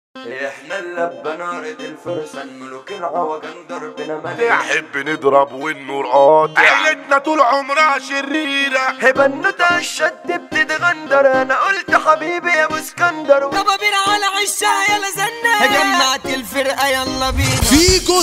احنا اللبة نارد الفرسان ملوك العوجان ضربنا ملك نحب نضرب والنور قاطع عيلتنا طول عمرها شريرة هبنوتة الشد بتتغندر انا قلت حبيبي يا ابو اسكندر طب بينا على عشها يلا زنا جمعت الفرقة يلا بينا فيجو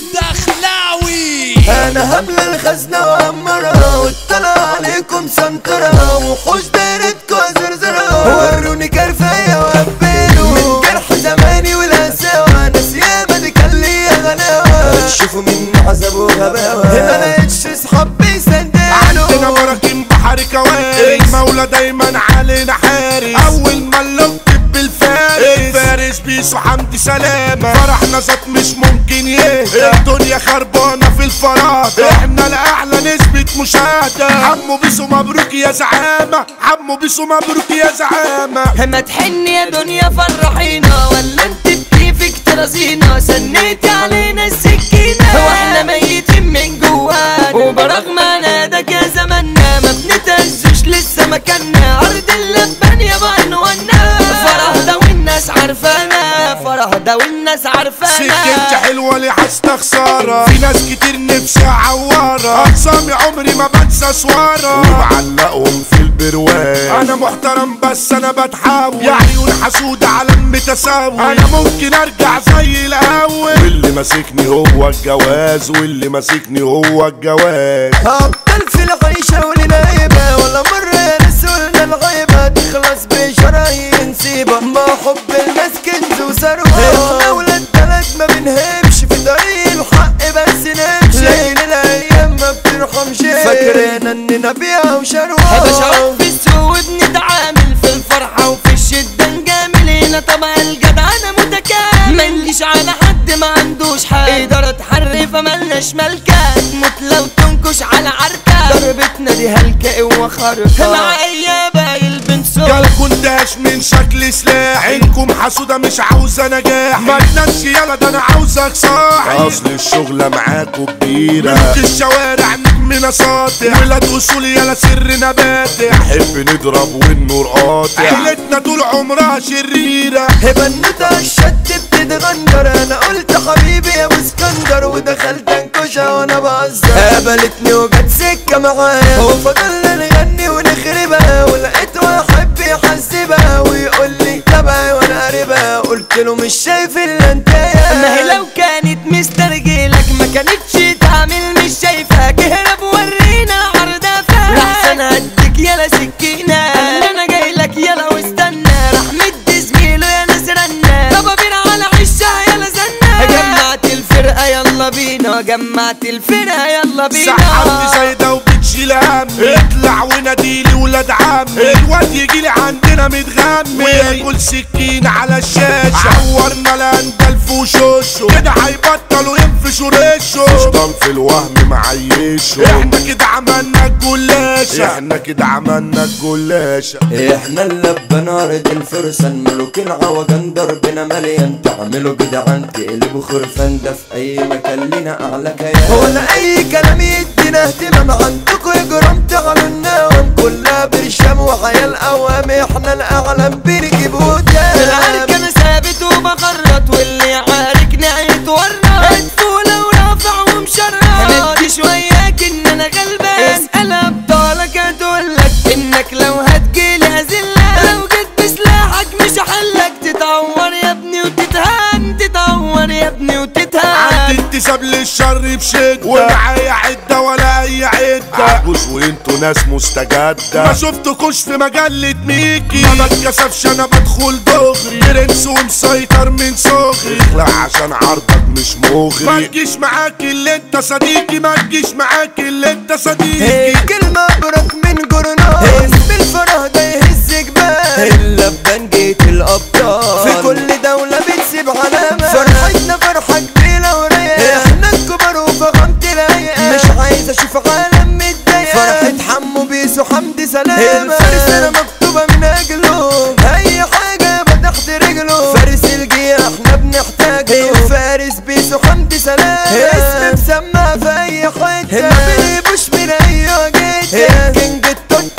الدخلاوي انا هملى الخزنة وامرها واطلع عليكم سنترة وحوش دايرتكوا زرزرة وروني كرفية وقبلوا من جرح زماني والهساوة ناس ياما دي كان ليا غلاوة تشوفوا مني عذاب وغباوة ما لقيتش صحاب عندنا بيسندلوا براكين بحر كوارث المولى دايما علينا حارس اول ما نكتب بالفارس فارس بيسو حمدي سلامة فرحنا ذات مش ممكن يهدى الدنيا خربانة في الفرادة احنا الاعلى نسبة مشاهدة عمو بيسو مبروك يا زعامة عمو بيسو مبروك يا زعامة ما تحن يا دنيا فرحينا ولا انت بكيفك ترازينا سنيتي علينا السكينة واحنا ميتين من جوانا وبرغم نادك يا زمنا ما بنتهزش لسه مكاننا عرض اللبان يا بعنوانا فرح ده والناس عارفانا فرح ده والناس سكتي عارفانا حلوة ليه حاسة خسارة في ناس كتير نفسي اعورة اقسامي عمري ما بنسى سوارة ومعلقهم في البرواز انا محترم بس انا بتحاول يا عيون حسودة على المتساوي انا ممكن ارجع زي الاول واللي ماسكني هو الجواز واللي ماسكني هو الجواز هبطل في العيشة ولنايبة ولا مرة يا ناس قلنا الغيبة تخلص بشرايين نسيبة ما حب الناس كنز وثروة احنا ولاد بلد ما بنهمش في طريق الحق بس نمشي ليل الايام ما بترحمش فاكرين اننا بيها وشروة بشرب في السوق بنتعامل في الفرحة وفي الشدة نجامل هنا طبع الجدع انا متكامل مليش على حد ما عندوش حق إدارة حر فملناش ملكة تموت لو تنكش على عركة ضربتنا دي هلكة وخرطة مع اي بايل بنسوق جالكوا اندهش من شكل سلاح عينكم حسودة مش عاوزة نجاح ما تنامش يلا ده انا عاوزك صاحي اصل الشغلة معاكوا كبيرة ملوك الشوارع نجمنا ساطع ولاد اصول يلا سر نباتع نحب نضرب والنور قاطع عيلتنا طول عمرها شريرة هبنوتة الشد بتتغندر انا قلت حبيبي يا ابو اسكندر ودخلت انكشها وانا بهزر قابلتني وجت سكة معايا وفضلنا نغني ونخربها ولقيت واحد بيحسبها ويقول لي تبعي وانا قريبها قلت له مش شايف الا انت ما هي لو كانت مسترجلك ما كانتش تعمل مش شايفاك اهرب ورينا عرضها فيها احسن هديك يلا سكينة انا جاي لك يلا واستنى راح مد زميله يا ناس رنا طب بينا على عشها يلا زنا جمعت الفرقة يلا بينا جمعت الفرقة يلا سحبت بينا زي ده وبتشيل هم اطلع وناديلي ولاد عم الواد يجيلي عندنا متغمي وياكل سكين على الشاشة عورنا الاندل في وشوشه كده هيبطلوا ينفشوا ريشه شيطان في الوهم معيشه احنا كده عملنا الجلاشة احنا كده عملنا الجلاشة احنا اللبة نارد الفرسان ملوك العوجان ضربنا مليان تعملوا جدعان تقلبوا خرفان ده في اي مكان لينا اعلى كيان ولا اي كلام يدينا اهتمام عندكوا اجرام تعالوا النوم كلها برشام وحياة الاوام احنا الاعلام بنجيب العرك قدام انا ثابت وبخرط واللي عاركني هيتورط هتفولة ورافع ومشرط هندي شوياك ان انا غلبان اسأل ابطالك هتقولك انك لو هتجيلي هزلك لو جيت بسلاحك مش هحلك تتعور يا ابني وتتهان تتعور يا ابني وتتهان عندي انتساب للشر بشدة ومعايا عدة ولا أي عدة عجوز وانتوا ناس مستجدة ما شفتكوش في مجلة ميكي ما بتكسفش أنا بدخل دغري برنس ومسيطر من صغري اخلع عشان عرضك مش مغري ما تجيش معاك اللي انت صديقي ما تجيش معاك اللي انت هي صديقي كلمة برك من جورنال اسم الفرح ده يهز جبال اللبان جيت الأبطال في كل دولة بتسيب علامة فرحتنا فرحة كبيرة ورايقة احنا الكبار وفخامة الهيئة مش عايز اشوف عالم متضايق فرحة حمو بيسو حمدي سلامة الفارس انا مكتوبة من اجله اي حاجة تحت رجله فارس الجيل احنا بنحتاج الفارس بيسو حمدي سلامة اسم مسمع في اي حتة ما بنبوش من اي جدة كينج التوت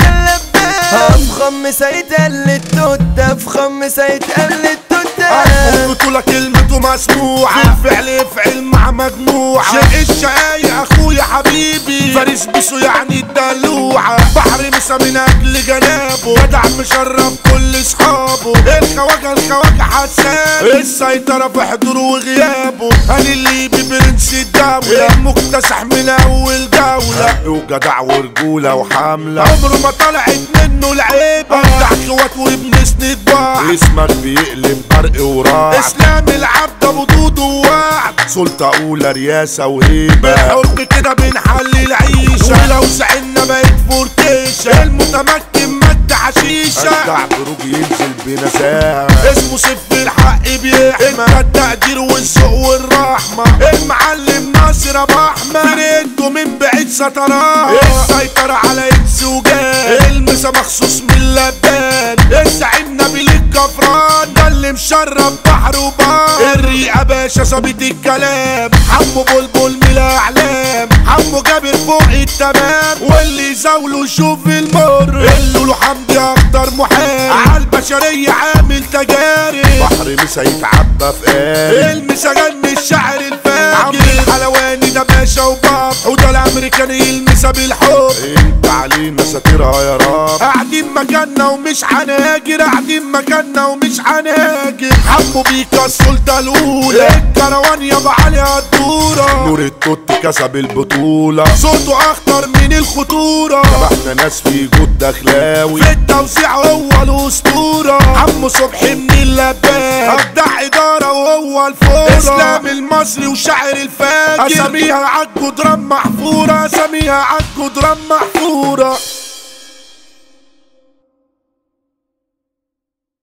اللبان افخم سيد التوت افخم سيد التوت بطولة اسطورة كلمته مسموعة في الفعل يفعل مع مجموعة شق الشقايق اخويا حبيبي فارس بيسو يعني الدلوعة بحر مسا من اجل جنابه جدع مشرف كل اصحابه الخواجة الخواجة حساب السيطرة في حضوره وغيابه هاني الليبي برنس الدولة مكتسح من اول جولة وجدع ورجولة وحاملة عمره ما طلعت منه العيبة بتاع اخوات وبنسند بعض اسمك بيقلب برق ورعد اسلام العبد ابو دودو ووعد سلطة اولى رياسة وهيبة بالحب كده بنحل العيشة ولو زعلنا بقت فورتيشة المتمكن مد حشيشة ابدع بروج ينزل بنزاهة اسمه سيف الحق بيحمى انت التقدير والذوق والرحمة المعلم ناصر ابو احمد فرقته من بعيد ستراه السيطرة على انس وجان المسا مخصوص من اللبان الزعيم نبيل الكفران ده اللي مشرب بحر وبار الريقة باشا ظابط الكلام حمو بلبل من الاعلام حمو جابر فوق التمام واللي يزاوله يشوف المر اللولو حمدي اكتر محامي عالبشرية عامل تجارب بحر مسا يتعبى في قارب المسا جن الشعر الفاجر عم الحلواني ده باشا وباب وده الامريكاني المسا بالحب انت علينا ساترها يا رب قاعدين مكاننا ومش هنهاجر قاعدين مكاننا ومش هنهاجر حمو بيكا السلطة الاولى الكروان يابا علي الدورة نور التوت كسب البطولة صوته اخطر من الخطورة احنا ناس في جود دخلاوي في التوزيع هو الاسطورة عمو صبحي من اللبان ابدع ادارة وهو الفورة اسلام المصري وشاعر الفاجر اساميها عالجدران محفورة اساميها عالجدران محفورة